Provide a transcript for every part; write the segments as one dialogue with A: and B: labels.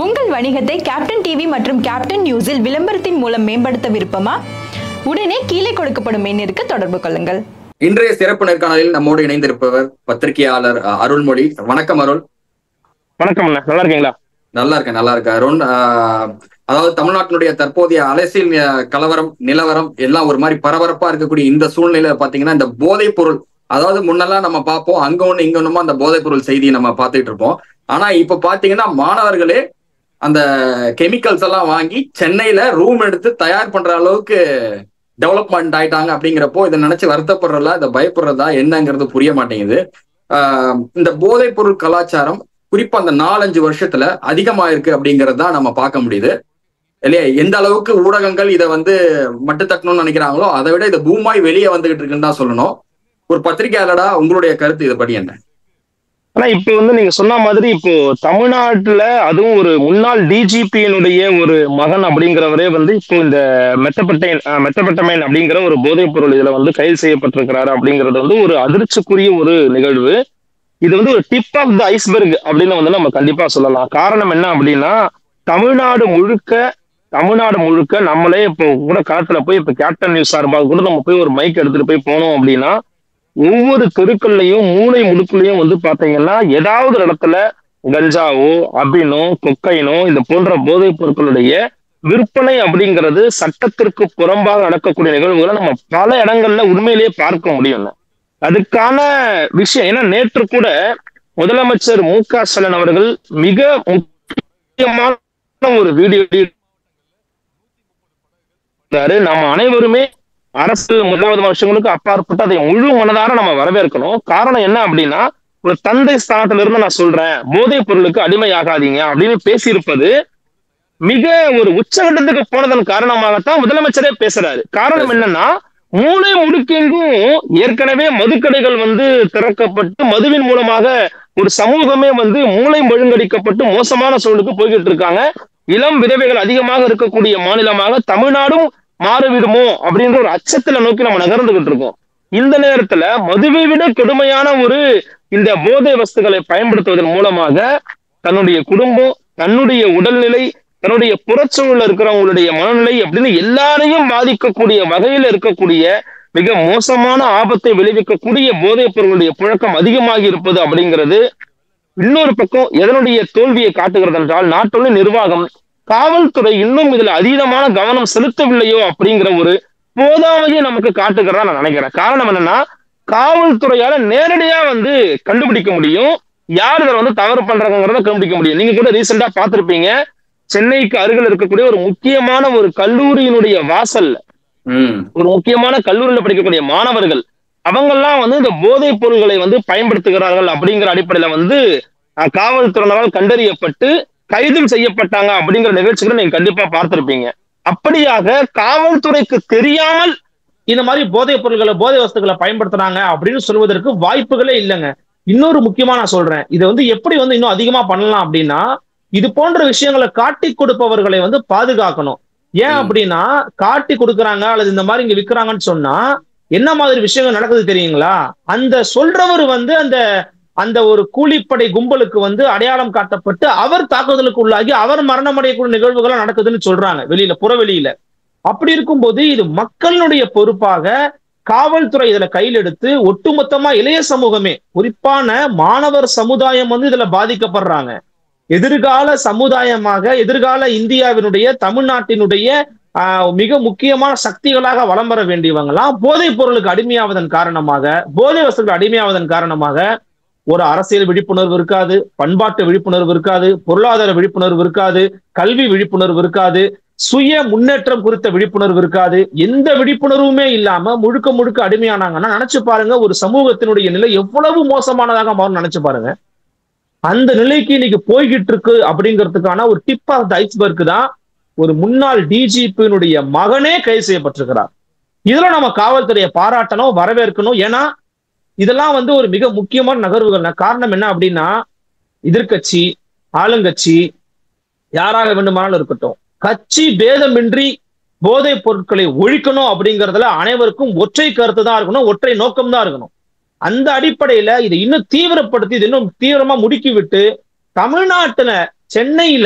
A: உங்கள் வணிகத்தை captain TV மற்றும் கேப்டன் நியூஸில் விளம்பரத்தின் மூலம் மேம்படுத்த விருப்பமா உடனே கீழே கொடுக்கப்படும் எண்ணிற்கு தொடர்பு கொள்ளுங்கள்
B: இன்றைய சிறப்பு நேர்காணலில் நம்மோடு இணைந்திருப்பவர் பத்திரிகையாளர் அஹ், அருள்மொழி வணக்கம் அருள்
C: வணக்கம் அண்ணா நல்லா இருக்கீங்களா
B: நல்லா இருக்கேன் நல்லா இருக்கேன் அருண் ஆஹ், அதாவது தமிழ்நாட்டினுடைய தற்போதைய அரசியல் அஹ், கலவரம் நிலவரம் எல்லாம் ஒரு மாதிரி பரபரப்பா இருக்கக்கூடிய இந்த சூழ்நிலையில பாத்தீங்கன்னா இந்த போதைப் பொருள் அதாவது முன்னெல்லாம் நம்ம பார்ப்போம் அங்க ஒண்ணு இங்க ஒண்ணுமா அந்த போதைப் பொருள் செய்தியை நம்ம பார்த்துட்டு இருப்போம் ஆனா இப்ப பாத்தீங்கன்னா மாணவர்களே அந்த கெமிக்கல்ஸ் எல்லாம் வாங்கி சென்னையில ரூம் எடுத்து தயார் பண்ற அளவுக்கு டெவலப்மெண்ட் ஆயிட்டாங்க அப்படிங்கிறப்போ இதை நினைச்சு வருத்தப்படுறதா இதை பயப்படுறதா என்னங்கிறது புரிய மாட்டேங்குது ஆஹ் இந்த போதைப் பொருள் கலாச்சாரம் குறிப்பா அந்த நாலஞ்சு வருஷத்துல அதிகமாயிருக்கு அப்படிங்கிறது தான் நம்ம பார்க்க முடியுது இல்லையா எந்த அளவுக்கு ஊடகங்கள் இதை வந்து மட்டுத்தட்டணும்னு நினைக்கிறாங்களோ அதை விட இது பூமாய் வெளியே வந்துகிட்டு இருக்குன்னு தான் சொல்லணும் ஒரு பத்திரிகையாளரா உங்களுடைய கருத்து இதை படி என்ன
C: ஆனா இப்போ வந்து நீங்க சொன்ன மாதிரி இப்போ தமிழ்நாட்டுல அதுவும் ஒரு முன்னாள் டிஜிபியினுடைய ஒரு மகன் அப்படிங்கிறவரே வந்து இப்போ இந்த மெத்தப்பட்டைன் அஹ், மெத்தப்பட்டமைன் அப்படிங்கிற ஒரு போதைப் பொருள் இதுல வந்து கைது செய்யப்பட்டிருக்கிறாரு அப்படிங்கிறது வந்து ஒரு அதிர்ச்சிக்குரிய ஒரு நிகழ்வு இது வந்து ஒரு டிப் ஆஃப் த ஐஸ்பெர்க் அப்படின்னு வந்து நம்ம கண்டிப்பா சொல்லலாம் காரணம் என்ன அப்படின்னா தமிழ்நாடு முழுக்க தமிழ்நாடு முழுக்க நம்மளே இப்போ கூட களத்துல போய் இப்போ கேப்டன் நியூஸ் சார்பாக கூட நம்ம போய் ஒரு மைக் எடுத்துட்டு போய் போனோம் அப்படின்னா ஒவ்வொரு தெருக்கள்லையும் மூளை முடுக்குலையும் வந்து பாத்தீங்கன்னா ஏதாவது ஒரு இடத்துல கஞ்சாவோ அபினோ கொக்கைனோ இந்த போன்ற போதைப் பொருட்களுடைய விற்பனை அப்படிங்கிறது சட்டத்திற்கு புறம்பாக நடக்கக்கூடிய நிகழ்வுகளை நம்ம பல இடங்கள்ல உண்மையிலேயே பார்க்க முடியும் அதுக்கான விஷயம் ஏன்னா நேற்று கூட முதலமைச்சர் மு க ஸ்டாலின் அவர்கள் மிக முக்கியமான ஒரு வீடியோ நம்ம அனைவருமே அரசு முதலாவது வருஷங்களுக்கு அப்பாற்பட்டு அதை முழு மனதார நம்ம வரவேற்கணும் காரணம் என்ன அப்படின்னா ஒரு தந்தை ஸ்தானத்துல இருந்து நான் சொல்றேன் போதைப் பொருளுக்கு அடிமையாகாதீங்க அப்படின்னு பேசியிருப்பது மிக ஒரு உச்சகட்டத்துக்கு போனதன் காரணமாகத்தான் முதலமைச்சரே பேசுறாரு காரணம் என்னன்னா மூளை முடுக்கெங்கும் ஏற்கனவே மதுக்கடைகள் வந்து திறக்கப்பட்டு மதுவின் மூலமாக ஒரு சமூகமே வந்து மூளை மழுங்கடிக்கப்பட்டு மோசமான சூழலுக்கு போய்கிட்டு இருக்காங்க இளம் விதவைகள் அதிகமாக இருக்கக்கூடிய மாநிலமாக தமிழ்நாடும் மாறிவிடுமோ அப்படின்ற ஒரு அச்சத்துல நோக்கி நம்ம நகர்ந்துகிட்டு இருக்கோம் இந்த நேரத்துல மதுவை விட கொடுமையான ஒரு இந்த போதை வஸ்துக்களை பயன்படுத்துவதன் மூலமாக தன்னுடைய குடும்பம் தன்னுடைய உடல்நிலை தன்னுடைய புறச்சூழல்ல இருக்கிறவங்களுடைய மனநிலை அப்படின்னு எல்லாரையும் பாதிக்கக்கூடிய வகையில இருக்கக்கூடிய மிக மோசமான ஆபத்தை விளைவிக்கக்கூடிய போதைப் பொருளுடைய புழக்கம் அதிகமாகி இருப்பது அப்படிங்கிறது இன்னொரு பக்கம் எதனுடைய தோல்வியை காட்டுகிறது என்றால் நாட்டுள்ள நிர்வாகம் காவல்துறை இன்னும் இதுல அதீதமான கவனம் செலுத்தவில்லையோ அப்படிங்கிற ஒரு போதாமையை நமக்கு காட்டுகிறதா நான் நினைக்கிறேன் காரணம் என்னன்னா காவல்துறையால நேரடியா வந்து கண்டுபிடிக்க முடியும் யார் இதில் வந்து தவறு பண்றாங்கிறத கண்டுபிடிக்க முடியும் நீங்க கூட ரீசெண்டா பார்த்திருப்பீங்க சென்னைக்கு அருகில் இருக்கக்கூடிய ஒரு முக்கியமான ஒரு கல்லூரியினுடைய வாசல்ல
B: ம்
C: ஒரு முக்கியமான கல்லூரியில படிக்கக்கூடிய மாணவர்கள் அவங்கெல்லாம் வந்து இந்த போதைப் பொருள்களை வந்து பயன்படுத்துகிறார்கள் அப்படிங்கிற அடிப்படையில வந்து அஹ், காவல்துறையினரால் கண்டறியப்பட்டு கைதும் செய்யப்பட்டாங்க அப்படிங்கிற நிகழ்ச்சிகளை நீங்க கண்டிப்பா பார்த்திருப்பீங்க அப்படியாக காவல்துறைக்கு தெரியாமல்
D: இந்த மாதிரி போதைப் பொருட்களை போதை வஸ்துக்களை பயன்படுத்துறாங்க அப்படின்னு சொல்வதற்கு வாய்ப்புகளே இல்லைங்க இன்னொரு முக்கியமா நான் சொல்றேன் இதை வந்து எப்படி வந்து இன்னும் அதிகமா பண்ணலாம் அப்படின்னா இது போன்ற விஷயங்களை காட்டி கொடுப்பவர்களை வந்து பாதுகாக்கணும் ஏன்
B: ம்.
D: அப்படின்னா காட்டி கொடுக்கறாங்க அல்லது இந்த மாதிரி இங்க விக்கிறாங்கன்னு சொன்னா என்ன மாதிரி விஷயங்கள் நடக்குது தெரியுங்களா அந்த சொல்றவர் வந்து அந்த அந்த ஒரு கூலிப்படை கும்பலுக்கு வந்து அடையாளம் காட்டப்பட்டு அவர் தாக்குதலுக்கு உள்ளாகி அவர் மரணம் அடையக்கூடிய நிகழ்வுகள் நடக்குதுன்னு சொல்றாங்க வெளியில புறவெளியில அப்படி இருக்கும்போது இது மக்களுடைய பொறுப்பாக காவல்துறை இதுல கையில் எடுத்து ஒட்டுமொத்தமா இளைய சமூகமே குறிப்பான மாணவர் சமுதாயம் வந்து இதுல பாதிக்கப்படுறாங்க எதிர்கால சமுதாயமாக எதிர்கால இந்தியாவினுடைய தமிழ்நாட்டினுடைய ஆஹ், மிக முக்கியமான சக்திகளாக வலம் வர வேண்டியவங்களாம் போதைப் பொருளுக்கு அடிமையாவதன் காரணமாக போதை வசதிகள் அடிமையாவதன் காரணமாக ஒரு அரசியல் விழிப்புணர்வு இருக்காது பண்பாட்டு விழிப்புணர்வு இருக்காது பொருளாதார விழிப்புணர்வு இருக்காது கல்வி விழிப்புணர்வு இருக்காது சுய முன்னேற்றம் குறித்த விழிப்புணர்வு இருக்காது எந்த விழிப்புணர்வுமே இல்லாம முழுக்க முழுக்க அடிமையானாங்கன்னா நினைச்சு பாருங்க ஒரு சமூகத்தினுடைய நிலை எவ்வளவு மோசமானதாக மாறும் நினைச்சு பாருங்க அந்த நிலைக்கு இன்னைக்கு போய்கிட்டு இருக்கு அப்படிங்கிறதுக்கான ஒரு டிப் ஆஃப் த ஐஸ்பர்க் தான் ஒரு முன்னாள் டிஜிபியினுடைய மகனே கைது செய்யப்பட்டிருக்கிறார் இதுல நம்ம காவல்துறையை பாராட்டணும் வரவேற்கணும் ஏன்னா இதெல்லாம் வந்து ஒரு மிக முக்கியமான நகர்வுகள் காரணம் என்ன அப்படின்னா எதிர்க்கட்சி ஆளுங்கட்சி யாராக வேண்டுமானாலும் இருக்கட்டும் கட்சி பேதமின்றி போதைப் பொருட்களை ஒழிக்கணும் அப்படிங்கறதுல அனைவருக்கும் ஒற்றை கருத்து தான் இருக்கணும் ஒற்றை நோக்கம் தான் இருக்கணும் அந்த அடிப்படையில இதை இன்னும் தீவிரப்படுத்தி இதை இன்னும் தீவிரமா முடுக்கி விட்டு தமிழ்நாட்டுல சென்னையில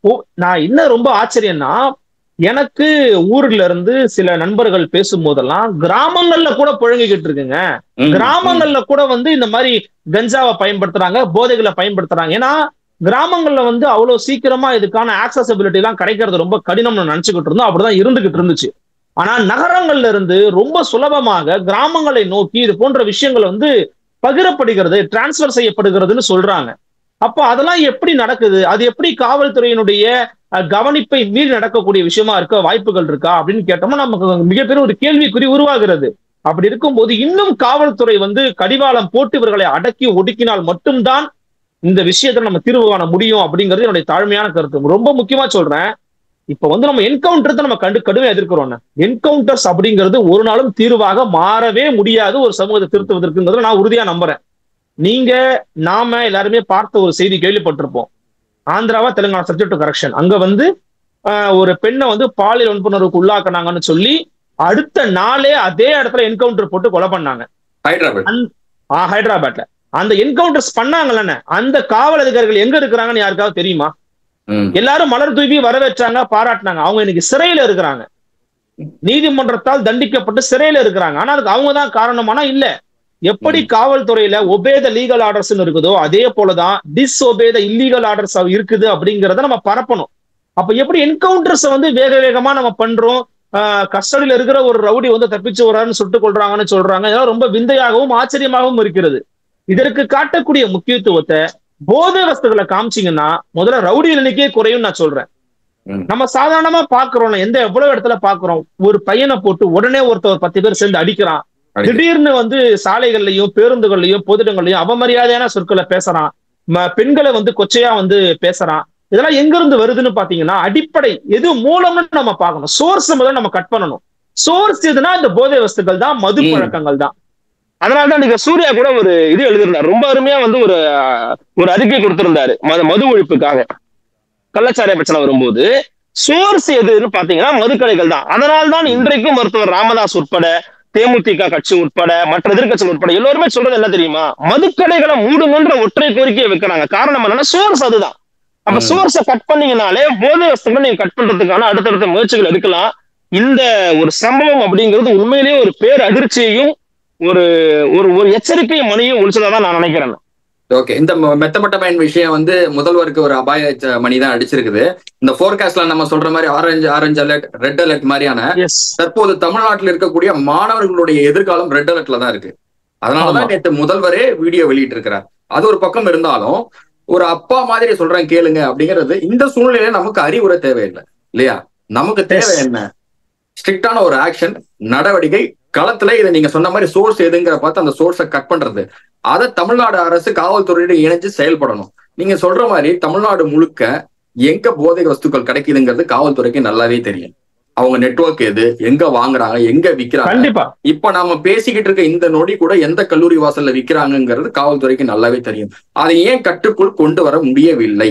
D: ஓ நான் என்ன ரொம்ப ஆச்சரியம்னா எனக்கு ஊர்ல இருந்து சில நண்பர்கள் பேசும்போதெல்லாம் கிராமங்கள்ல கூட புழங்கிக்கிட்டு இருக்குங்க
B: ம்,
D: கிராமங்கள்ல கூட வந்து இந்த மாதிரி கஞ்சாவை பயன்படுத்துறாங்க போதைகளை பயன்படுத்துறாங்க ஏன்னா கிராமங்கள்ல வந்து அவ்வளவு சீக்கிரமா இதுக்கான ஆக்சசபிலிட்டி எல்லாம் கிடைக்கிறது ரொம்ப கடினம்னு நினைச்சுக்கிட்டு இருந்தோம் அப்படிதான் இருந்துகிட்டு இருந்துச்சு ஆனா நகரங்கள்ல இருந்து ரொம்ப சுலபமாக கிராமங்களை நோக்கி இது போன்ற விஷயங்கள் வந்து பகிரப்படுகிறது டிரான்ஸ்ஃபர் செய்யப்படுகிறதுன்னு சொல்றாங்க அப்போ அதெல்லாம் எப்படி நடக்குது அது எப்படி காவல்துறையினுடைய அஹ், கவனிப்பை மீறி நடக்கக்கூடிய விஷயமா இருக்க வாய்ப்புகள் இருக்கா அப்படின்னு கேட்டோம்னா நமக்கு மிகப்பெரிய ஒரு கேள்விக்குறி உருவாகிறது அப்படி இருக்கும்போது இன்னும் காவல்துறை வந்து கடிவாளம் போட்டு இவர்களை அடக்கி ஒடுக்கினால் மட்டும்தான் இந்த விஷயத்துல நம்ம தீர்வு காண முடியும் அப்படிங்கிறது என்னுடைய தாழ்மையான கருத்து ரொம்ப முக்கியமா சொல்றேன் இப்ப வந்து நம்ம என்கவுண்டர் நம்ம கண்டு கடுமையா எதிர்க்கிறோம் என்கவுண்டர்ஸ் அப்படிங்கிறது ஒரு நாளும் தீர்வாக மாறவே முடியாது ஒரு சமூகத்தை திருத்துவதற்குங்கிறத நான் உறுதியா நம்புறேன் நீங்க நாம எல்லாருமே பார்த்த ஒரு செய்தி கேள்விப்பட்டிருப்போம் ஆந்திராவா தெலுங்கானா சப்ஜெக்ட் கரெக்ஷன் அங்க வந்து ஆஹ், ஒரு பெண்ணை வந்து பாலியல் வன்புணர்வுக்கு உள்ளாக்குனாங்கன்னு சொல்லி அடுத்த நாளே அதே இடத்துல என்கவுண்டர் போட்டு கொலை பண்ணாங்க
B: ஹைதராபாத்
D: ஆ, ஹைதராபாத்ல அந்த என்கவுண்டர்ஸ் பண்ணாங்கல்ல அந்த காவல் அதிகாரிகள் எங்க இருக்கிறாங்கன்னு யாருக்காவது தெரியுமா
B: ம்,
D: எல்லாரும் மலர் தூவி வரவேற்றாங்க பாராட்டினாங்க அவங்க இன்னைக்கு சிறையில இருக்கிறாங்க நீதிமன்றத்தால் தண்டிக்கப்பட்டு சிறையில இருக்கிறாங்க ஆனா அதுக்கு அவங்க தான் காரணமானா இல்ல எப்படி காவல்துறையில ஒபேத லீகல் ஆர்டர்ஸ் இருக்குதோ அதே போலதான் டிஸ்ஒபேத இல்லீகல் ஆர்டர்ஸ் இருக்குது அப்படிங்கறத நம்ம பரப்பணும் அப்ப எப்படி என்கவுண்டர்ஸ் வந்து வேக வேகமா நம்ம பண்றோம் கஸ்டடியில இருக்கிற ஒரு ரவுடி வந்து தப்பிச்சு வரான்னு சுட்டுக் கொள்றாங்கன்னு சொல்றாங்க இதெல்லாம் ரொம்ப விந்தையாகவும் ஆச்சரியமாகவும் இருக்கிறது இதற்கு காட்டக்கூடிய முக்கியத்துவத்தை போதை வஸ்துகளை காமிச்சீங்கன்னா முதல்ல ரவுடி எண்ணிக்கையே குறையும் நான் சொல்றேன்
B: ம்.
D: நம்ம சாதாரணமா பாக்குறோம் எந்த எவ்வளவு இடத்துல பாக்குறோம் ஒரு பையனை போட்டு உடனே ஒருத்தர் பத்து பேர் சேர்ந்து அடிக்கிறான்
B: அடிக்கிறான்.
D: திடீர்னு வந்து சாலைகள்லயும் பேருந்துகள்லயும் பொதுடங்கள்லயும் அவமரியாதையான சொற்களை பேசுறான் ம- பெண்களை வந்து கொச்சையா வந்து பேசுறான் இதெல்லாம் எங்க இருந்து வருதுன்னு பாத்தீங்கன்னா அடிப்படை எது மூலம்னு நம்ம பார்க்கணும் சோர்ஸ் முதல்ல நம்ம கட் பண்ணணும் சோர்ஸ் எதுனா இந்த போதை வஸ்துக்கள் தான் மது
B: ம்.
D: பழக்கங்கள் தான்
C: அதனாலதான் இன்னைக்கு சூர்யா கூட ஒரு இது எழுதியிருந்தார் ரொம்ப அருமையா வந்து ஒரு அஹ், ஒரு அறிக்கை கொடுத்திருந்தாரு மது மது ஒழிப்புக்காக கள்ளச்சாராய பிரச்சனை வரும்போது சோர்ஸ் எதுன்னு பாத்தீங்கன்னா மதுக்கடைகள் தான் அதனால்தான் இன்றைக்கும் மருத்துவர் ராமதாஸ் உட்பட தேமுதிக கட்சி உட்பட மற்ற எதிர்க்கட்சிகள் உட்பட எல்லாருமே சொல்றது என்ன தெரியுமா மதுக்கடைகளை மூடுங்கன்ற ஒற்றை கோரிக்கையை வைக்கிறாங்க காரணம் என்னன்னா சோர்ஸ் அதுதான் அப்ப
B: ம்.
C: சோர்ஸை கட் பண்ணீங்கனாலே போதை வஸ்துகள் நீங்க கட் பண்றதுக்கான அடுத்தடுத்த முயற்சிகள் எடுக்கலாம் இந்த ஒரு சம்பவம் அப்படிங்கிறது உண்மையிலேயே ஒரு பேர் அதிர்ச்சியையும் ஒரு ஒரு ஒரு எச்சரிக்கை மணியும் ஒழிச்சதா நான் நினைக்கிறேன்
B: ஓகே இந்த ம- மெத்தமெட்டமைன் விஷயம் வந்து முதல்வருக்கு ஒரு அபாய ச- மணி தான் அடிச்சிருக்குது இந்த ஃபோர்காஸ்ட்ல நம்ம சொல்ற மாதிரி orange orange alert red alert மாதிரியான
D: எஸ்
B: தற்போது தமிழ்நாட்டில் இருக்கக்கூடிய மாணவர்களுடைய எதிர்காலம் ரெட் அலர்ட்ல தான் இருக்கு அதனாலதான்
D: ஆமா.
B: நேற்று முதல்வரே வீடியோ வெளியிட்டு இருக்கிறார் அது ஒரு பக்கம் இருந்தாலும் ஒரு அப்பா மாதிரி சொல்றேன் கேளுங்க அப்படிங்கிறது இந்த சூழ்நிலையில நமக்கு அறிவுரை தேவையில்லை இல்லையா நமக்கு தேவை
D: Yes.
B: என்ன ஸ்ட்ரிக்டான ஒரு ஆக்ஷன் நடவடிக்கை களத்துல இதை நீங்க சொன்ன மாதிரி சோர்ஸ் எதுங்கிற பார்த்து அந்த சோர்ஸை கட் பண்றது அதை தமிழ்நாடு அரசு காவல்துறையோட இணைஞ்சு செயல்படணும் நீங்க சொல்ற மாதிரி தமிழ்நாடு முழுக்க எங்க போதை வஸ்துக்கள் கிடைக்குதுங்கிறது காவல்துறைக்கு நல்லாவே தெரியும் அவங்க நெட்வொர்க் எது எங்க வாங்குறாங்க எங்க விக்கிறாங்க
D: கண்டிப்பா
B: இப்ப நாம பேசிக்கிட்டு இருக்க இந்த நொடி கூட எந்த கல்லூரி வாசல்ல விக்கிறாங்கங்கிறது காவல்துறைக்கு நல்லாவே தெரியும் அதை ஏன் கட்டுக்குள் கொண்டு வர முடியவில்லை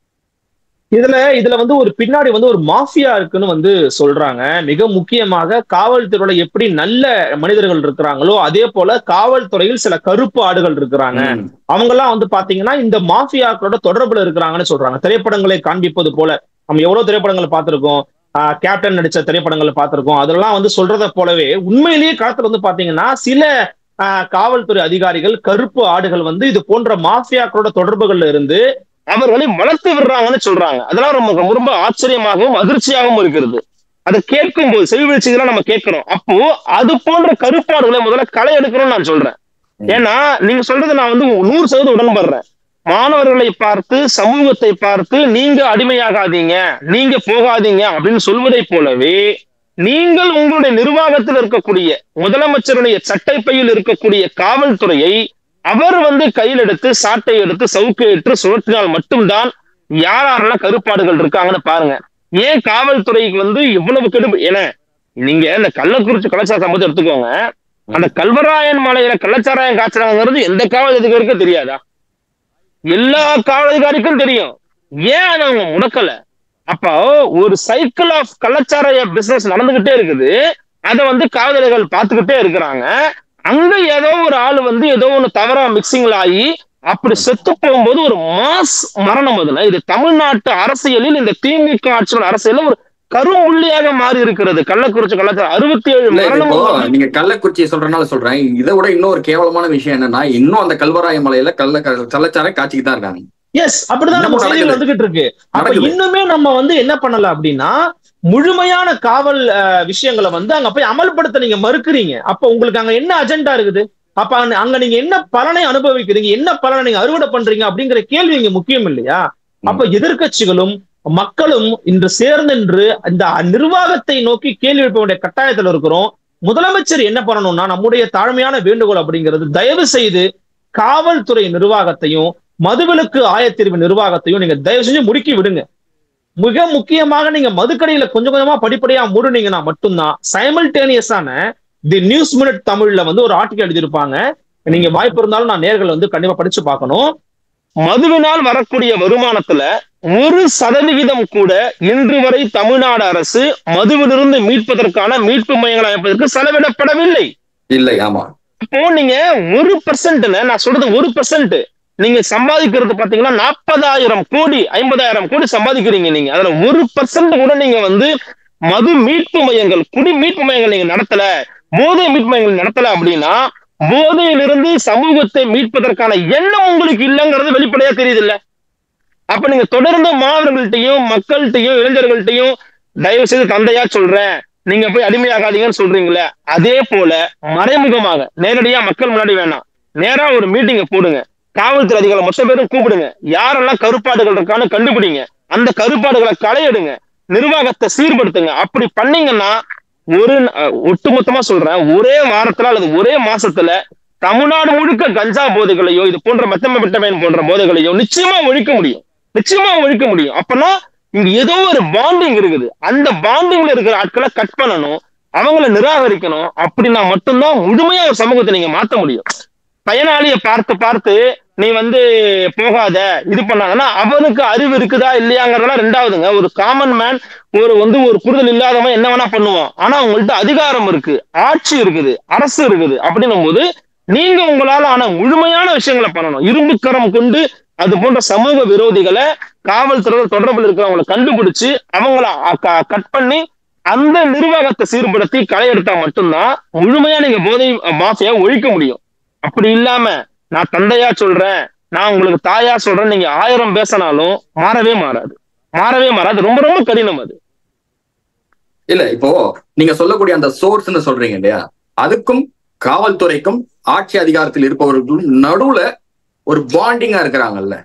D: இதுல இதுல வந்து ஒரு பின்னாடி வந்து ஒரு மாஃபியா இருக்குன்னு வந்து சொல்றாங்க மிக முக்கியமாக காவல்துறையில எப்படி நல்ல மனிதர்கள் இருக்கிறாங்களோ அதே போல காவல்துறையில் சில கருப்பு ஆடுகள் இருக்கிறாங்க
B: ம்,
D: அவங்க எல்லாம் வந்து பாத்தீங்கன்னா இந்த மாஃபியாக்களோட தொடர்புல இருக்கிறாங்கன்னு சொல்றாங்க திரைப்படங்களை காண்பிப்பது போல நம்ம எவ்வளவு திரைப்படங்கள் பார்த்திருக்கோம் ஆஹ் கேப்டன் நடிச்ச திரைப்படங்களை பார்த்திருக்கோம் அதெல்லாம் வந்து சொல்றத போலவே உண்மையிலேயே களத்துல வந்து பாத்தீங்கன்னா சில ஆஹ் காவல்துறை அதிகாரிகள் கருப்பு ஆடுகள் வந்து இது போன்ற மாஃபியாக்களோட தொடர்புகள்ல இருந்து
C: அவர்களை வளர்த்து விடுறாங்கன்னு சொல்றாங்க அதெல்லாம் ரொம்ப ரொம்ப ரொம்ப ஆச்சரியமாகவும் அதிர்ச்சியாகவும் இருக்கிறது அதை கேட்கும் போது செவிவீழ்ச்சிகளை நம்ம கேட்கிறோம் அப்போ அது போன்ற கருப்பாடுகளை முதல்ல களை எடுக்கணும்னு நான் சொல்றேன் ஏன்னா நீங்க சொல்றது நான் வந்து நூறு சதவீதம் உடன்படுறேன் மாணவர்களை பார்த்து சமூகத்தை பார்த்து நீங்க அடிமையாகாதீங்க நீங்க போகாதீங்க அப்படின்னு சொல்வதை போலவே நீங்கள் உங்களுடைய நிர்வாகத்தில் இருக்கக்கூடிய முதலமைச்சருடைய சட்டைப்பையில் இருக்கக்கூடிய காவல்துறையை அவர் வந்து கையில் எடுத்து சாட்டை எடுத்து சவுக்கையிட்டு சுழற்றினால் மட்டும்தான் யார் யாரெல்லாம் கருப்பாடுகள் இருக்காங்கன்னு பாருங்க ஏன் காவல்துறைக்கு வந்து இவ்வளவு கெடு ஏன்னா நீங்க இந்த கள்ளக்குறிச்சி கலாச்சார சம்பவத்தை எடுத்துக்கோங்க அந்த கல்வராயன் மலையில கள்ளச்சாராயம் காய்ச்சறாங்கிறது எந்த காவல் அதிகாரிக்கும் தெரியாதா எல்லா காவல் அதிகாரிக்கும் தெரியும் ஏன் அதை அவங்க முடக்கல அப்போ ஒரு சைக்கிள் ஆஃப் கள்ளச்சாராய பிசினஸ் நடந்துகிட்டே இருக்குது அதை வந்து காவலர்கள் பார்த்துக்கிட்டே இருக்கிறாங்க அங்க ஏதோ ஒரு ஆள் வந்து ஏதோ ஒண்ணு தவறா மிக்சிங்ல ஆகி அப்படி செத்து போகும்போது ஒரு மாஸ் மரணம் அதுல இது தமிழ்நாட்டு அரசியலில் இந்த திமுக ஆட்சியோட அரசியல்ல ஒரு கரும்புள்ளியாக மாறி இருக்கிறது கள்ளக்குறிச்சி கலாச்சாரம் அறுபத்தி ஏழு
B: இல்ல இது இப்போ
C: மரணம்
B: நீங்க கள்ளக்குறிச்சியை சொல்றதுனால சொல்றேன் இதை விட இன்னொரு கேவலமான விஷயம் என்னன்னா இன்னும் அந்த கல்வராய மலையில கள்ள கள்ளச்சாரம் காய்ச்சிக்கு தான் இருக்காங்க
D: எஸ் அப்படிதான் நம்ம
B: இன்னமும்
D: செய்திகள்
B: நடக்குது.
D: வந்துகிட்டு இருக்கு அப்ப
B: நடக்குது.
D: இன்னுமே நம்ம வந்து என்ன பண்ணல அப்படின்னா முழுமையான காவல் அஹ், விஷயங்களை வந்து அங்க போய் அமல்படுத்த நீங்க மறுக்கிறீங்க அப்ப உங்களுக்கு அங்க என்ன அஜெண்டா இருக்குது அப்ப அங்க- அங்க நீங்க என்ன பலனை அனுபவிக்கிறீங்க என்ன பலனை நீங்க அறுவடை பண்றீங்க அப்படிங்கிற கேள்வி இங்க முக்கியம் இல்லையா அப்ப எதிர்க்கட்சிகளும் மக்களும் இன்று சேர்ந்தின்று இந்த நிர்வாகத்தை நோக்கி கேள்வி எழுப்ப வேண்டிய கட்டாயத்துல இருக்கிறோம் முதலமைச்சர் என்ன பண்ணணும்னா நம்முடைய தாழ்மையான வேண்டுகோள் அப்படிங்கிறது தயவு செய்து காவல்துறை நிர்வாகத்தையும் மதுவிலக்கு ஆயத்தீர்வு நிர்வாகத்தையும் நீங்க தயவு செஞ்சு முடுக்கி விடுங்க மிக முக்கியமாக நீங்க மதுக்கடையில கொஞ்சம் கொஞ்சமா படிப்படியா மூடுனீங்கன்னா மட்டும்தான் சைமல்டேனியஸான தி நியூஸ் மினிட் தமிழ்ல வந்து ஒரு ஆர்டிகல் எழுதியிருப்பாங்க நீங்க வாய்ப்பு இருந்தாலும் நான் நேர்கள் வந்து கண்டிப்பா படிச்சு பார்க்கணும்
C: மதுவினால் வரக்கூடிய வருமானத்துல ஒரு சதவிகிதம் கூட இன்று வரை தமிழ்நாடு அரசு மதுவிலிருந்து மீட்பதற்கான மீட்பு மையங்கள் அமைப்பதற்கு செலவிடப்படவில்லை
B: இல்லை ஆமா
C: இப்போ நீங்க ஒரு பெர்சன்ட்ல நான் சொல்றது ஒரு பெர்சன்ட் நீங்க சம்பாதிக்கிறது பாத்தீங்கன்னா நாற்பதாயிரம் கோடி ஐம்பதாயிரம் கோடி சம்பாதிக்கிறீங்க நீங்க அதுல ஒரு பெர்சன்ட் கூட நீங்க வந்து மது மீட்பு மையங்கள் குடி மீட்பு மையங்கள் நீங்க நடத்தல போதை மீட்பு மையங்கள் நடத்தல அப்படின்னா போதையிலிருந்து சமூகத்தை மீட்பதற்கான எண்ணம் உங்களுக்கு இல்லைங்கிறது வெளிப்படையா தெரியுது இல்ல அப்ப நீங்க தொடர்ந்து மாணவர்கள்ட்டையும் மக்கள்கிட்டையும் இளைஞர்கள்ட்டையும் தயவு செய்து தந்தையா சொல்றேன் நீங்க போய் அடிமையாகாதீங்கன்னு சொல்றீங்களே அதே போல மறைமுகமாக நேரடியா மக்கள் முன்னாடி வேணாம் நேரா ஒரு மீட்டிங்கை போடுங்க காவல்துறை அதிகாரிகள் மொத்த பேரும் கூப்பிடுங்க யாரெல்லாம் கருப்பாடுகள் இருக்கான்னு கண்டுபிடிங்க அந்த கருப்பாடுகளை களையிடுங்க நிர்வாகத்தை சீர்படுத்துங்க அப்படி பண்ணீங்கன்னா ஒரு அஹ், ஒட்டுமொத்தமா சொல்றேன் ஒரே வாரத்துல அல்லது ஒரே மாசத்துல தமிழ்நாடு முழுக்க கஞ்சா போதைகளையோ இது போன்ற மெத்தமெட்டமைன் போன்ற போதைகளையோ நிச்சயமா ஒழிக்க முடியும் நிச்சயமா ஒழிக்க முடியும் அப்பனா இங்க ஏதோ ஒரு பாண்டிங் இருக்குது அந்த பாண்டிங்ல இருக்கிற ஆட்களை கட் பண்ணணும் அவங்கள நிராகரிக்கணும் அப்படின்னா மட்டும்தான் முழுமையா ஒரு சமூகத்தை நீங்க மாத்த முடியும் பயனாளியை பார்த்து பார்த்து நீ வந்து போகாத இது பண்ணாங்கன்னா அவனுக்கு அறிவு இருக்குதா இல்லையாங்கிறதெல்லாம் ரெண்டாவதுங்க ஒரு காமன் மேன் ஒரு வந்து ஒரு புரிதல் இல்லாதவன் என்ன வேணா பண்ணுவான் ஆனா உங்கள்ட்ட அதிகாரம் இருக்கு ஆட்சி இருக்குது அரசு இருக்குது அப்படின்னும் போது நீங்க உங்களால ஆன முழுமையான விஷயங்களை பண்ணணும் இரும்புக்கரம் கொண்டு அது போன்ற சமூக விரோதிகளை காவல்துறை தொடர்பில் இருக்கிறவங்களை கண்டுபிடிச்சு அவங்கள கட் பண்ணி அந்த நிர்வாகத்தை சீர்படுத்தி களை எடுத்தா மட்டும்தான் முழுமையா நீங்க போதை மாஃபியா ஒழிக்க முடியும் அப்படி இல்லாம நான் தந்தையா சொல்றேன் நான் உங்களுக்கு தாயா சொல்றேன் நீங்க ஆயிரம் பேசினாலும் மாறவே மாறாது மாறவே மாறாது ரொம்ப ரொம்ப கடினம் அது
B: இல்ல இப்போ நீங்க சொல்லக்கூடிய அந்த சோர்ஸ்னு சொல்றீங்க இல்லையா அதுக்கும் காவல்துறைக்கும் ஆட்சி அதிகாரத்தில் இருப்பவர்களுக்கும் நடுவுல ஒரு பாண்டிங்கா இருக்கிறாங்கல்ல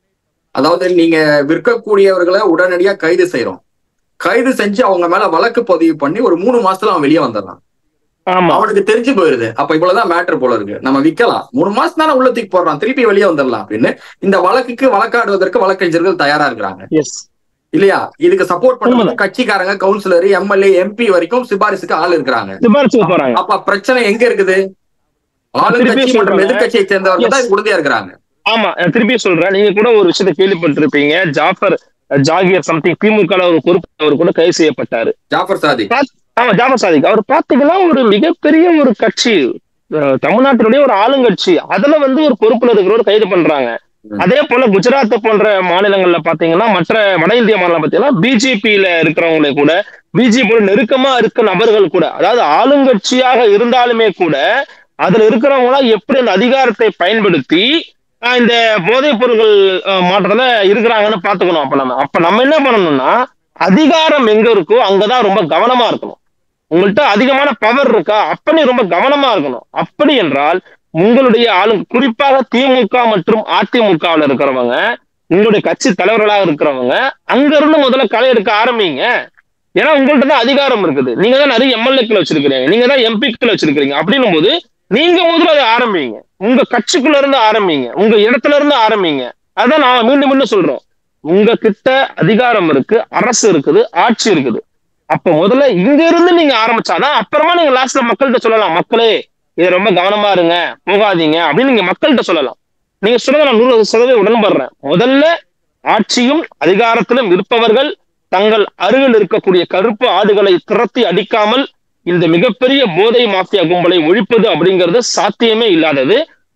B: அதாவது நீங்க விற்கக்கூடியவர்களை உடனடியா கைது செய்யறோம் கைது செஞ்சு அவங்க மேல வழக்கு பதிவு பண்ணி ஒரு மூணு மாசத்துல அவன் வெளியே வந்துடுறான்
C: ஆமா
B: அவனுக்கு தெரிஞ்சு போயிருது அப்ப இவ்வளவுதான் மேட்டர் போல இருக்கு நம்ம விக்கலாம் மூணு மாசம் தானே உள்ளத்துக்கு போடுறான் திருப்பி வெளியே வந்துடலாம் அப்படின்னு இந்த வழக்குக்கு வழக்காடுவதற்கு வழக்கறிஞர்கள் தயாரா இருக்கிறாங்க
C: எஸ்
B: இல்லையா இதுக்கு சப்போர்ட் பண்ண
C: உண்மைதான்.
B: கட்சிக்காரங்க கவுன்சிலர் எம்எல்ஏ எம்பி வரைக்கும் சிபாரிசுக்கு ஆள் இருக்கிறாங்க
C: சிபாரிசுக்கு போறாங்க
B: அப்ப பிரச்சனை எங்க இருக்குது
C: திருப்பி
B: ஆளுங்கட்சி மற்றும்
C: சொல்றேன்.
B: எதிர்கட்சியை சேர்ந்தவர்கள் தான்
C: Yes.
B: இதுக்கு உறுதியா இருக்கிறாங்க
C: ஆமா நான் திருப்பி சொல்றேன் நீங்க கூட ஒரு விஷயத்தை கேள்விப்பட்டிருப்பீங்க ஜாஃபர் ஜாகிர் சம்திங் திமுக ல ஒரு பொறுப்பு அவர் கூட கைது செய்யப்பட்டாரு
B: ஜாஃபர் சாதி
C: ஆமா ஜாஃபர் சாதிக் அவர் பாத்தீங்கன்னா ஒரு மிகப்பெரிய ஒரு கட்சி அஹ், தமிழ்நாட்டினுடைய ஒரு ஆளுங்கட்சி அதுல வந்து ஒரு பொறுப்புல இருக்கிறவர் கைது பண்றாங்க
B: ம்.
C: அதே போல குஜராத் போன்ற மாநிலங்கள்ல பாத்தீங்கன்னா மற்ற வட இந்திய மாநிலம் பாத்தீங்கன்னா பிஜேபியில இருக்கிறவங்களே கூட பிஜேபியோட நெருக்கமா இருக்க நபர்கள் கூட அதாவது ஆளுங்கட்சியாக இருந்தாலுமே கூட அதுல இருக்கிறவங்க எப்படி அந்த அதிகாரத்தை பயன்படுத்தி ஆஹ், இந்த போதைப் பொருட்கள் அஹ், மாற்றத்துல இருக்கிறாங்கன்னு பாத்துக்கணும் அப்ப நம்ம அப்ப நம்ம என்ன பண்ணணும்னா அதிகாரம் எங்க இருக்கோ அங்கதான் ரொம்ப கவனமா இருக்கணும் உங்கள்கிட்ட அதிகமான பவர் இருக்கா அப்ப நீ ரொம்ப கவனமா இருக்கணும் அப்படி என்றால் உங்களுடைய ஆளு குறிப்பாக திமுக மற்றும் அதிமுகவில் இருக்கிறவங்க உங்களுடைய கட்சி தலைவர்களாக இருக்கிறவங்க அங்க இருந்து முதல்ல களை எடுக்க ஆரம்பிங்க ஏன்னா உங்கள்ட்ட தான் அதிகாரம் இருக்குது நீங்க தான் நிறைய எம்எல்ஏக்கள் வச்சிருக்கிறீங்க நீங்க தான் எம்பிக்கள் வச்சிருக்கிறீங்க அப்படின்னும் போது நீங்க முதல்ல அதை ஆரம்பிங்க உங்க கட்சிக்குள்ள இருந்து ஆரம்பிங்க உங்க இடத்துல இருந்து ஆரம்பிங்க அதான் நான் மீண்டும் மீண்டும் சொல்றோம் உங்க கிட்ட அதிகாரம் இருக்கு அரசு இருக்குது ஆட்சி இருக்குது அப்ப முதல்ல இங்க இருந்து நீங்க ஆரம்பிச்சாதான் அப்புறமா நீங்க லாஸ்ட்ல மக்கள்கிட்ட சொல்லலாம் மக்களே இது ரொம்ப கவனமா இருங்க போகாதீங்க அப்படின்னு நீங்க மக்கள்கிட்ட சொல்லலாம் நீங்க சொல்றத நான் நூறு சதவீதம் உடன்படுறேன் முதல்ல ஆட்சியும் அதிகாரத்திலும் இருப்பவர்கள் தங்கள் அருகில் இருக்கக்கூடிய கருப்பு ஆடுகளை திரத்தி அடிக்காமல் இந்த மிகப்பெரிய போதை மாஃபியா கும்பலை ஒழிப்பது அப்படிங்கிறது சாத்தியமே இல்லாதது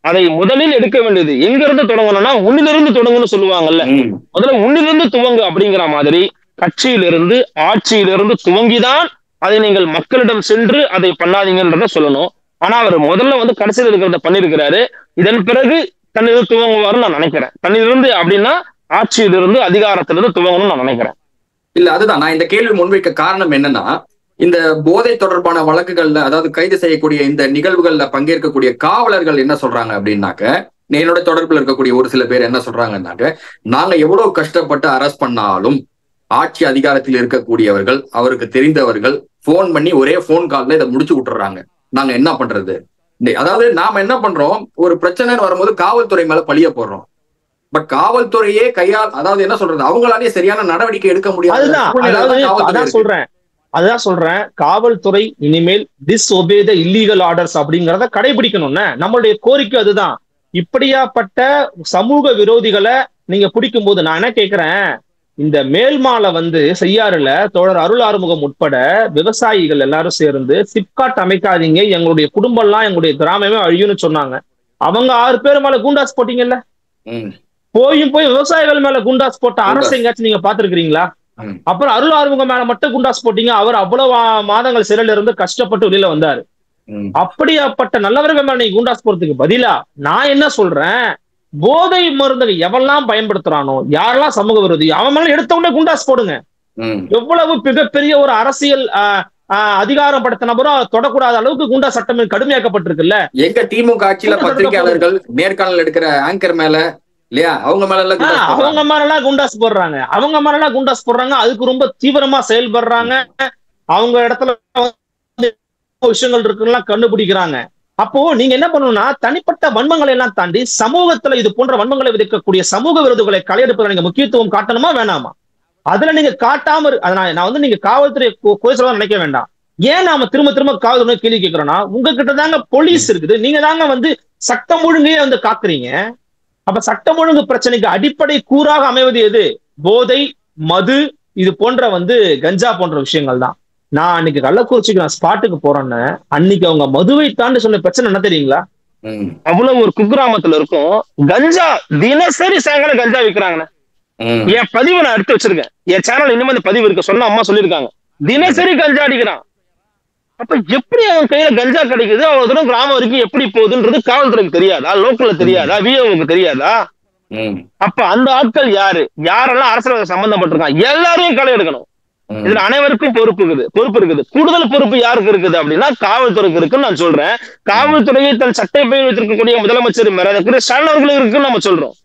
C: அதை முதலில் எடுக்க வேண்டியது எங்க இருந்து தொடங்கணும்னா உன்னிலிருந்து தொடங்குன்னு சொல்லுவாங்கல்ல
B: ம்.
C: முதல்ல உன்னிலிருந்து துவங்கு அப்படிங்கிற மாதிரி கட்சியிலிருந்து ஆட்சியிலிருந்து துவங்கிதான் அதை நீங்கள் மக்களிடம் சென்று அதை பண்ணாதீங்கன்றத சொல்லணும் ஆனா அவர் முதல்ல வந்து கடைசியில் இருக்கிறத பண்ணிருக்கிறாரு இதன் பிறகு தன்னிலிருந்து துவங்குவாருன்னு நான் நினைக்கிறேன் தன்னிலிருந்து அப்படின்னா ஆட்சியிலிருந்து அதிகாரத்திலிருந்து துவங்கணும்னு நான் நினைக்கிறேன்
B: இல்ல அதுதான் நான் இந்த கேள்வி முன்வைக்க காரணம் என்னன்னா இந்த போதை தொடர்பான வழக்குகள்ல அதாவது கைது செய்யக்கூடிய இந்த நிகழ்வுகள்ல பங்கேற்கக்கூடிய காவலர்கள் என்ன சொல்றாங்க அப்படின்னாக்க என்னோட தொடர்பில் இருக்கக்கூடிய ஒரு சில பேர் என்ன சொல்றாங்கன்னாக்க நாங்க எவ்வளவு கஷ்டப்பட்டு அரெஸ்ட் பண்ணாலும் ஆட்சி அதிகாரத்தில் இருக்கக்கூடியவர்கள் அவருக்கு தெரிந்தவர்கள் ஃபோன் பண்ணி ஒரே ஃபோன் கால்ல இதை முடிச்சு விட்டுறாங்க நாங்க என்ன பண்றது இந்த- அதாவது நாம என்ன பண்றோம் ஒரு பிரச்சனைன்னு வரும்போது காவல்துறை மேல பழிய போடுறோம் பட் காவல்துறையே கையால் அதாவது என்ன சொல்றது அவங்களாலே சரியான நடவடிக்கை எடுக்க முடியாது
D: அதுதான் அதாவது அதான் சொல்றேன் அதான் சொல்றேன் காவல்துறை இனிமேல் disobey the illegal orders அப்படிங்கறத கடைபிடிக்கணும்னு நம்மளுடைய கோரிக்கை அதுதான் இப்படியாப்பட்ட சமூக விரோதிகளை நீங்க பிடிக்கும் போது நான் என்ன கேக்குறேன் இந்த மேல்மாலை வந்து செய்யாறுல தோழர் அருள் ஆறுமுகம் உட்பட விவசாயிகள் எல்லாரும் சேர்ந்து சிப்காட் அமைக்காதீங்க எங்களுடைய குடும்பம் எல்லாம் எங்களுடைய கிராமமே அழியும்னு சொன்னாங்க அவங்க ஆறு பேர் மேல குண்டாஸ் போட்டீங்கல்ல
B: ம்.
D: போயும் போய் விவசாயிகள் மேல குண்டாஸ் போட்ட அரசு எங்கேயாச்சும் நீங்க பாத்துருக்கீங்களா
B: ம்.
D: அப்புறம் அருள் ஆறுமுகம் மேல மட்டும் குண்டாஸ் போட்டீங்க அவர் அவ்வளவு வா- மாதங்கள் சிறையில இருந்து கஷ்டப்பட்டு வெளியில வந்தாரு
B: ம்.
D: அப்படியாப்பட்ட நல்லவர்கள் மேல நீங்க குண்டாஸ் போறதுக்கு பதிலா நான் என்ன சொல்றேன் போதை மருந்துகள் எவெல்லாம் பயன்படுத்துறானோ யாரெல்லாம் சமூக விரோதி அவன் மேல எடுத்த உடனே குண்டாஸ் போடுங்க
B: ம்.
D: எவ்வளவு மிகப்பெரிய ஒரு அரசியல் ஆஹ், ஆஹ், அதிகாரம் படுத்த நபரும் அதை தொடக்கூடாத அளவுக்கு குண்டா சட்டம் கடுமையாக்கப்பட்டிருக்குல்ல
B: எங்க திமுக ஆட்சியில
D: கூட்டத்தொடர்
B: பத்திரிகையாளர்கள் நேர்காணல் எடுக்கிற ஆங்கர் மேல இல்லையா அவங்க மேல எல்லாம்
D: ஆஹ்,
B: குண்டாஸ்
D: அவங்க
B: போடுறாங்க.
D: மேலலாம் குண்டாஸ் போடுறாங்க அவங்க மேலலாம் குண்டாஸ் போடுறாங்க அதுக்கு ரொம்ப தீவிரமா செயல்படுறாங்க அவங்க இடத்துல வந்து விஷயங்கள் இருக்குன்னா கண்டுபிடிக்கிறாங்க அப்போ நீங்க என்ன பண்ணணும்னா தனிப்பட்ட வன்மங்களை எல்லாம் தாண்டி சமூகத்துல இது போன்ற வன்மங்களை விதிக்கக்கூடிய சமூக விரோதிகளை களையெடுப்பதில் நீங்க முக்கியத்துவம் காட்டணுமா வேணாமா அதுல நீங்க காட்டாம இரு- அதை நான் நான் வந்து நீங்க காவல்துறை கு- குறை சொல்ல நினைக்க வேண்டாம் ஏன் நாம திரும்ப திரும்ப காவல்துறை கேள்வி கேட்கிறோம்னா உங்ககிட்ட தாங்க போலீஸ் இருக்குது நீங்க தாங்க வந்து சட்டம் ஒழுங்கையே வந்து காக்குறீங்க அப்ப சட்டம் ஒழுங்கு பிரச்சனைக்கு அடிப்படை கூறாக அமைவது எது போதை மது இது போன்ற வந்து கஞ்சா போன்ற விஷயங்கள் தான் நான் அன்னைக்கு கள்ளக்குறிச்சிக்கு நான் ஸ்பாட்டுக்கு போறேன்னு அன்னைக்கு அவங்க மதுவை தாண்டி சொன்ன பிரச்சனை என்ன தெரியுங்களா
B: ம்.
C: அவ்வளவு ஒரு குக்கிராமத்துல இருக்கும் கஞ்சா தினசரி சாயங்காலம் கஞ்சா விற்கிறாங்கண்ணே
B: ம்.
C: என் பதிவை நான் எடுத்து வச்சிருக்கேன் என் சேனல் இனிமே அந்த பதிவு இருக்கு சொன்ன அம்மா சொல்லியிருக்காங்க தினசரி கஞ்சா அடிக்கிறான் அப்ப எப்படி அவன் கையில கஞ்சா கிடைக்குது அவ்வளவு தூரம் கிராமம் வரைக்கும் எப்படி போகுதுன்றது காவல்துறைக்கு தெரியாதா லோக்கல்ல தெரியாதா விஓவுக்கு தெரியாதா
B: ம்.
C: அப்ப அந்த ஆட்கள் யாரு யாரெல்லாம் அரசியல் சம்பந்தப்பட்டிருக்காங்க எல்லாரையும் களை எடுக்கணும்
B: ம்.
C: இதுல அனைவருக்கும் பொறுப்பு இருக்குது பொறுப்பு இருக்குது கூடுதல் பொறுப்பு யாருக்கு இருக்குது அப்படின்னா காவல்துறைக்கு இருக்குன்னு நான் சொல்றேன் காவல்துறையை தன் சட்டை பயிர் வைத்திருக்கக்கூடிய முதலமைச்சர் மரியாதைக்குரிய ஸ்டாலின் அவர்களுக்கு இருக்குன்னு நம்ம சொல்றோம்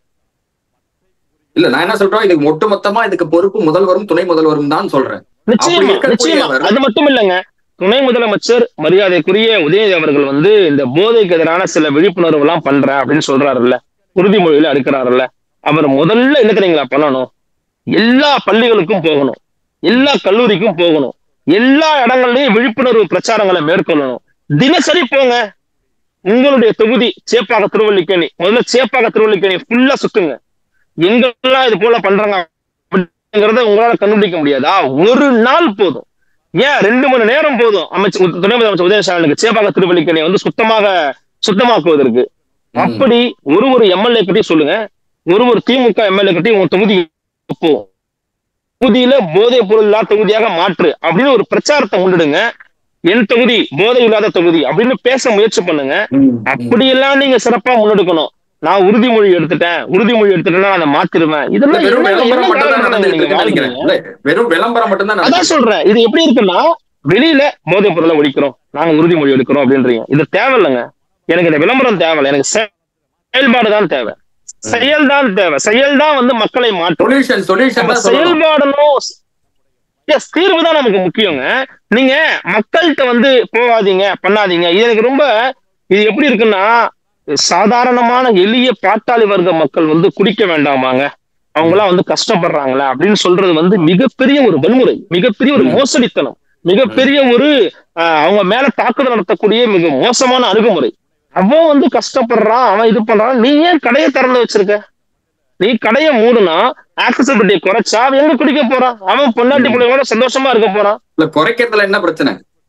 B: இல்ல நான் என்ன சொல்றேன் இதுக்கு ஒட்டுமொத்தமா இதுக்கு பொறுப்பு முதல்வரும் துணை முதல்வரும் தான் சொல்றேன்
C: நிச்சயமா
B: இருக்கக்கூடிய
C: நிச்சயமா
B: அவர்
C: அது மட்டும் இல்லைங்க துணை முதலமைச்சர் மரியாதைக்குரிய உதயநிதி அவர்கள் வந்து இந்த போதைக்கு எதிரான சில விழிப்புணர்வு எல்லாம் பண்றேன் அப்படின்னு சொல்றாருல்ல உறுதிமொழியில அடுக்கிறாருல்ல அவர் முதல்ல என்ன தெரியுங்களா பண்ணணும் எல்லா பள்ளிகளுக்கும் போகணும் எல்லா கல்லூரிக்கும் போகணும் எல்லா இடங்கள்லயும் விழிப்புணர்வு பிரச்சாரங்களை மேற்கொள்ளணும் தினசரி போங்க உங்களுடைய தொகுதி சேப்பாக்க திருவல்லிக்கேணி முதல்ல சேப்பாக்க திருவல்லிக்கேணி ஃபுல்லா சுத்துங்க எங்கெல்லாம் இது போல பண்றாங்க அப்படிங்கறத உங்களால கண்டுபிடிக்க முடியாதா ஒரு நாள் போதும் ஏன் ரெண்டு மணி நேரம் போதும் அமைச்சர் துணை முதலமைச்சர் உதயசாலனுக்கு சேப்பாக்க திருவல்லிக்கேணியை வந்து சுத்தமாக சுத்தமாக்குவதற்கு
B: ம்.
C: அப்படி ஒரு ஒரு எம்எல்ஏ கிட்டையும் சொல்லுங்க ஒரு ஒரு திமுக எம்எல்ஏ கிட்டையும் உங்க தொகுதி போ தொகுதியில போதைப் பொருள் இல்லாத தொகுதியாக மாற்று அப்படின்னு ஒரு பிரச்சாரத்தை கொண்டுடுங்க என் தொகுதி போதை இல்லாத தொகுதி அப்படின்னு பேச முயற்சி பண்ணுங்க
B: ம். ம்.
C: அப்படியெல்லாம் நீங்க சிறப்பா முன்னெடுக்கணும் நான் உறுதிமொழி எடுத்துட்டேன் உறுதிமொழி எடுத்துட்டேன்னா அதை மாத்திருவேன்
B: இல்ல,
C: இதெல்லாம்
B: வெறும்
C: என்ன-
B: விளம்பரம்
C: என்ன
B: மட்டும் தான்
C: காலகட்டத்துல
B: நடந்துட்டு
C: நீங்க
B: இருக்குன்னு நினைக்கிறேன்
C: வாழ்றீங்க?
B: இல்ல வெறும் விளம்பரம் மட்டும் தான்
C: அதான் சொல்றேன் இது எப்படி இருக்குன்னா வெளியில போதைப் பொருளை ஒழிக்கிறோம் நாங்க உறுதிமொழி எடுக்கிறோம் அப்படின்றீங்க இது தேவையில்லைங்க எனக்கு இந்த விளம்பரம் தேவையில்லை எனக்கு செ- செயல்பாடு தான் தேவை செயல் தான் தேவை செயல் தான் வந்து மக்களை மாற்றும்
B: சொல்யூஷன் சொல்யூஷன்
C: நம்ம
B: தான் சொல்லணும்
C: செயல்பாடணும் எஸ் தீர்வு தான் நமக்கு முக்கியங்க நீங்க மக்கள்கிட்ட வந்து போகாதீங்க பண்ணாதீங்க இது எனக்கு ரொம்ப இது எப்படி இருக்குன்னா சாதாரணமான எளிய பாட்டாளி வர்க்க மக்கள் வந்து குடிக்க வேண்டாமாங்க அவங்களாம் வந்து கஷ்டப்படுறாங்களே அப்படின்னு சொல்றது வந்து மிகப்பெரிய ஒரு வன்முறை மிகப்பெரிய ஒரு
B: ம்.
C: மோசடித்தனம் மிகப்பெரிய ஒரு ஆஹ், அவங்க மேல தாக்குதல் நடத்தக்கூடிய மிக மோசமான அணுகுமுறை அவன் வந்து கஷ்டப்படுறான் அவன் இது பண்றான் நீ ஏன் கடையை திறந்து வச்சிருக்க நீ கடையை மூடுனா ஆக்சசிபிலிட்டியை குறைச்சா அவன் எங்க குடிக்க போறான் அவன் பொண்டாட்டி
B: ம்.
C: பிள்ளைங்களோட சந்தோஷமா இருக்க போறான்
B: இல்ல குறைக்கிறதுல என்ன பிரச்சனை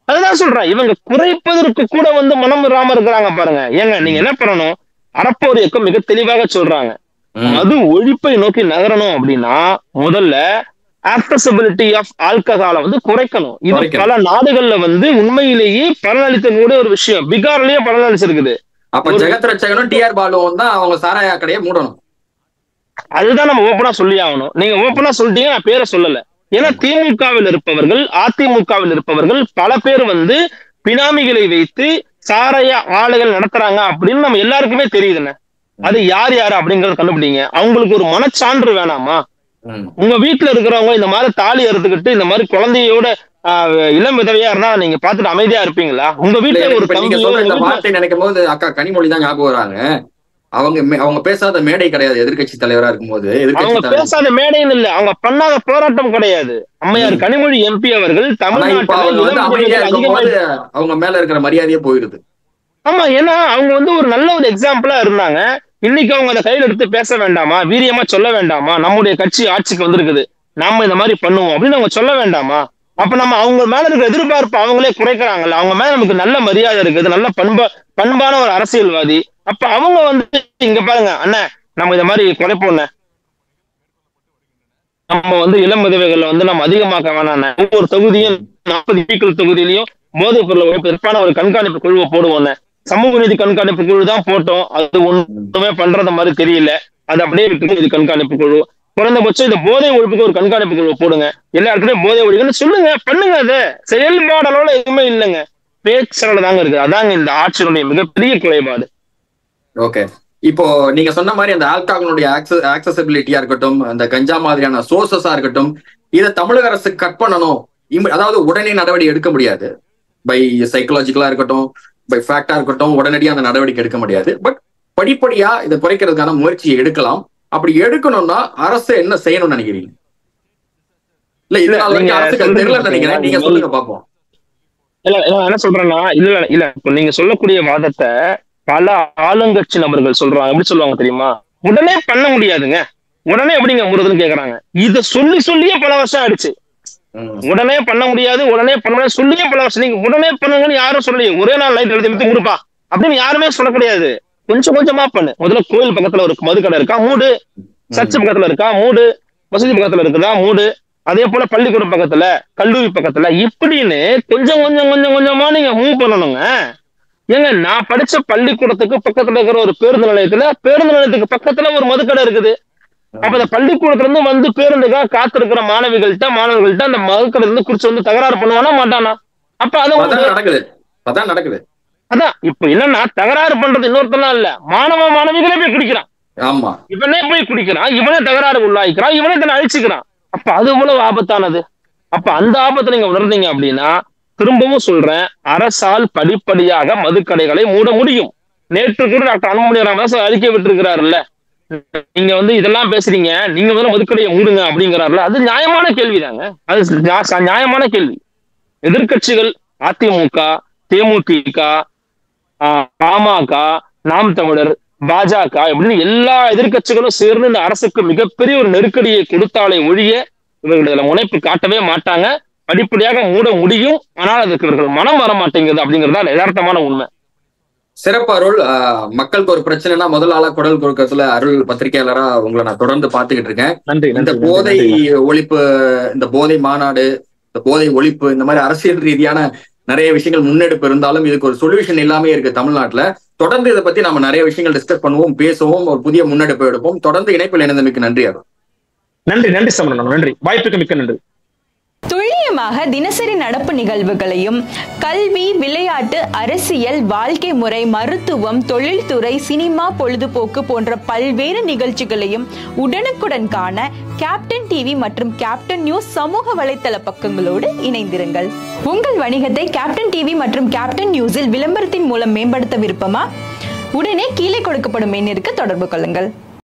C: அதுதான் சொல்றேன் இவங்க குறைப்பதற்கு கூட வந்து மனம் இல்லாம இருக்கிறாங்க பாருங்க ஏங்க நீங்க என்ன பண்ணணும் அறப்போர் இயக்கம் மிக தெளிவாக சொல்றாங்க
B: ம்.
C: மது ஒழிப்பை நோக்கி நகரணும் அப்படின்னா முதல்ல ஆக்சசிபிலிட்டி ஆஃப் ஆல்கஹாலை வந்து குறைக்கணும் இது
B: குறைக்கணும்.
C: பல நாடுகள்ல வந்து உண்மையிலேயே பலனளித்த கூட ஒரு விஷயம் பீகார்லயே பலனளிச்சிருக்குது
B: அப்ப
C: ஒரு-
B: ஜெகத் ரட்சகனும் டிஆர் பாலுவும் தான் அவங்க சாராய கடையை மூடணும்
C: அதுதான் நம்ம ஓப்பனா சொல்லி ஆகணும் நீங்க ஓப்பனா சொல்லிட்டீங்க நான் பேரை சொல்லல ஏன்னா திமுகவில் இருப்பவர்கள் அதிமுகவில் இருப்பவர்கள் பல பேர் வந்து பினாமிகளை வைத்து சாரைய ஆலைகள் நடத்துறாங்க அப்படின்னு நம்ம எல்லாருக்குமே தெரியுதுண்ணே அது யார் யார் அப்படிங்கறத கண்டுபிடிங்க அவங்களுக்கு ஒரு மனச்சான்று வேணாமா
B: ம்.
C: உங்க வீட்டுல இருக்கிறவங்க இந்த மாதிரி தாலி அறுத்துக்கிட்டு இந்த மாதிரி குழந்தையோட ஆஹ், இளம் விதவையா இருந்தா நீங்க பார்த்துட்டு அமைதியா இருப்பீங்களா உங்க
B: இல்ல,
C: வீட்டுல
B: எனக்கு
C: ஒரு
B: இப்ப நீங்க
C: தம்பியோ
B: சொல்ற இந்த
C: உங்க வீட்டுல-
B: வார்த்தை நினைக்கும் போது அக்கா கனிமொழி தான் ஞாபகம் வராங்க அவங்க மே- அவங்க பேசாத மேடை கிடையாது எதிர்க்கட்சி தலைவரா இருக்கும்போது எதிர்க்கட்சி
C: அவங்க
B: தலைவர்
C: பேசாத மேடைன்னு இல்ல அவங்க பண்ணாத போராட்டம் கிடையாது அம்மையார்
B: ம்.
C: கனிமொழி எம்பி அவர்கள்
B: ஆனா இப்ப
C: தமிழ்நாட்டில்
B: அவங்க வந்து
C: இளம்
B: அமைதியா
C: விதவைகள் அதிகமா
B: இருக்கும்போது அவங்க மேல இருக்கிற மரியாதையே போயிருது
C: ஆமா ஏன்னா அவங்க வந்து ஒரு நல்ல ஒரு எக்ஸாம்பிளா இருந்தாங்க இன்னைக்கு அவங்க அதை கையில எடுத்து பேச வேண்டாமா வீரியமா சொல்ல வேண்டாமா நம்முடைய கட்சி ஆட்சிக்கு வந்திருக்குது நாம இந்த மாதிரி பண்ணுவோம் அப்படின்னு அவங்க சொல்ல வேண்டாமா அப்ப நம்ம அவங்க மேல இருக்கிற எதிர்பார்ப்பு அவங்களே குறைக்கிறாங்கல்ல அவங்க மேல நமக்கு நல்ல மரியாதை இருக்குது நல்ல பண்பா பண்பான ஒரு அரசியல்வாதி அப்ப அவங்க வந்து இங்க பாருங்க அண்ணன் நம்ம இந்த மாதிரி குறைப்போம் நம்ம வந்து இளம் விதவைகளை வந்து நம்ம அதிகமாக்க வேணாம் ஒவ்வொரு தொகுதியும் நாற்பது பீக்கள் தொகுதியிலையும் போதைப் பொருளை ஒழிப்பதற்கான ஒரு கண்காணிப்பு குழுவை போடுவோம் சமூக நீதி கண்காணிப்பு குழு தான் போட்டோம் அது ஒண்ணுமே பண்றத மாதிரி தெரியல அது அப்படியே விட்டு இது கண்காணிப்பு குழு குறைந்தபட்சம் இந்த போதை ஒழிப்புக்கு ஒரு கண்காணிப்பு குழு போடுங்க எல்லா இடத்துலயும் போதை ஒழிப்புன்னு சொல்லுங்க பண்ணுங்க அது செயல்பாடலோட எதுவுமே இல்லைங்க பேச்சளவு தாங்க இருக்கு அதாங்க இந்த ஆட்சியினுடைய மிகப்பெரிய குறைபாடு
B: ஓகே இப்போ நீங்க சொன்ன மாதிரி அந்த ஆல்கஹாலினுடைய ஆக்சசிபிலிட்டியா இருக்கட்டும் அந்த கஞ்சா மாதிரியான சோர்சஸா இருக்கட்டும் இதை தமிழக அரசு கட் பண்ணணும் இம்ம- அதாவது உடனே நடவடிக்கை எடுக்க முடியாது பை சைக்கலாஜிக்கலா இருக்கட்டும் பை ஃபேக்டா இருக்கட்டும் உடனடியாக அந்த நடவடிக்கை எடுக்க முடியாது பட் படிப்படியா இதை குறைக்கிறதுக்கான முயற்சியை எடுக்கலாம் அப்படி எடுக்கணும்னா அரசு என்ன செய்யணும்னு நினைக்கிறீங்க இல்ல இது நாள் வரைக்கும்
C: நீங்க
B: அரசுக்கு அது தெரியல நினைக்கிறேன் நீங்க
C: சொல்றது
B: சொல்லுங்க பாப்போம்
C: இல்ல இல்ல, நான் என்ன சொல்றேன்னா இல்ல இல்ல, இல்ல இப்ப நீங்க சொல்லக்கூடிய வாதத்தை பல ஆளுங்கட்சி நபர்கள் சொல்றாங்க எப்படி சொல்லுவாங்க தெரியுமா உடனே பண்ண முடியாதுங்க உடனே எப்படிங்க முறுதுன்னு கேக்குறாங்க இத சொல்லி சொல்லியே பல வருஷம் ஆயிடுச்சு
B: ம்.
C: உடனே பண்ண முடியாது உடனே பண்ண முடியாது சொல்லியே பல வருஷம் நீங்க உடனே பண்ணுங்கன்னு யாரும் சொல்லலையே ஒரே நாள் நைட் எழுதி எடுத்து கொடுப்பா அப்படின்னு யாருமே சொல்ல கிடையாது கொஞ்சம் கொஞ்சமா பண்ணு முதல்ல கோயில் பக்கத்துல ஒரு மதுக்கடை இருக்கா மூடு சர்ச் பக்கத்துல இருக்கா மூடு மசூதி பக்கத்துல இருக்குதா மூடு அதே போல பள்ளிக்கூடம் பக்கத்துல கல்லூரி பக்கத்துல இப்படின்னு கொஞ்சம் கொஞ்சம் கொஞ்சம் கொஞ்சமா நீங்க மூவ் பண்ணணுங்க ஏங்க நான் படிச்ச பள்ளிக்கூடத்துக்கு பக்கத்துல இருக்கிற ஒரு பேருந்து நிலையத்துல பேருந்து நிலையத்துக்கு பக்கத்துல ஒரு மதுக்கடை இருக்குது அப்ப இந்த பள்ளிக்கூடத்துல இருந்து வந்து பேருந்துக்காக காத்திருக்கிற மாணவிகள்கிட்ட மாணவர்கள்ட்ட அந்த மதுக்கடை இருந்து குடிச்சு வந்து தகராறு பண்ணுவானா மாட்டானா அப்ப அது
B: அதான்
C: உங்களுக்கு
B: நடக்குது அதான் நடக்குது
C: அதான் இப்ப என்னன்னா தகராறு பண்றது இன்னொருத்தலாம் இல்ல மாணவ மாணவிகளே போய் குடிக்கிறான்
B: ஆமா
C: இவனே போய் குடிக்கிறான் இவனே தகராறு உள்ளாயிக்கிறான் இவனே தன்னை அழிச்சுக்கிறான் அப்ப அது எவ்வளவு ஆபத்தானது அப்ப அந்த ஆபத்தை நீங்க உணர்ந்தீங்க அப்படின்னா திரும்பவும் சொல்றேன் அரசால் படிப்படியாக மதுக்கடைகளை மூட முடியும் நேற்று கூட டாக்டர் அன்புமணி ராமதாஸ் அறிக்கை விட்டுருக்கிறாருல்ல நீங்க வந்து இதெல்லாம் பேசுறீங்க நீங்க வந்து மதுக்கடையை மூடுங்க அப்படிங்கிறாருல அது நியாயமான கேள்விதாங்க அது நியா- நியாயமான கேள்வி எதிர்க்கட்சிகள் அதிமுக தேமுதிக ஆஹ், பாமக நாம் தமிழர் பாஜக இப்படின்னு எல்லா எதிர்க்கட்சிகளும் சேர்ந்து இந்த அரசுக்கு மிகப்பெரிய ஒரு நெருக்கடியை கொடுத்தாலே ஒழிய இவர்கள் இதுல முனைப்பு காட்டவே மாட்டாங்க படிப்படியாக மூட முடியும் ஆனால் அதுக்கு இவர்கள் மனம் வர மாட்டேங்குது அப்படிங்கிறதா யதார்த்தமான உண்மை
B: சிறப்பு அருள் ஆஹ், மக்களுக்கு ஒரு பிரச்சனைனா முதல் ஆளா குரல் கொடுக்கறதுல அருள் பத்திரிகையாளரா உங்களை நான் தொடர்ந்து பாத்துக்கிட்டு இருக்கேன்
D: நன்றி
B: இந்த
D: நன்றி,
B: போதை
D: நன்றி
B: ஒழிப்பு இந்த போதை மாநாடு இந்த போதை ஒழிப்பு இந்த மாதிரி அரசியல் ரீதியான நிறைய விஷயங்கள் முன்னெடுப்பு இருந்தாலும் இதுக்கு ஒரு சொல்யூஷன் இல்லாம இருக்கு தமிழ்நாட்டுல தொடர்ந்து இதை பத்தி நம்ம நிறைய விஷயங்கள் டிஸ்கஸ் பண்ணுவோம் பேசுவோம் ஒரு புதிய முன்னெடுப்பு எடுப்போம் தொடர்ந்து இணைப்பில் இணைந்தமைக்கு நன்றி அருள்
D: நன்றி நன்றி சமரணம் நன்றி வாய்ப்புக்கு மிக்க நன்றி
A: துல்லியமாக தினசரி நடப்பு நிகழ்வுகளையும் கல்வி விளையாட்டு அரசியல் வாழ்க்கை முறை மருத்துவம் தொழில்துறை சினிமா பொழுதுபோக்கு போன்ற பல்வேறு நிகழ்ச்சிகளையும் உடனுக்குடன் காண கேப்டன் டிவி மற்றும் கேப்டன் நியூஸ் சமூக வலைத்தள பக்கங்களோடு இணைந்திருங்கள் உங்கள் வணிகத்தை கேப்டன் டிவி மற்றும் கேப்டன் நியூஸில் விளம்பரத்தின் மூலம் மேம்படுத்த விருப்பமா உடனே கீழே கொடுக்கப்படும் எண்ணிற்கு தொடர்பு கொள்ளுங்கள்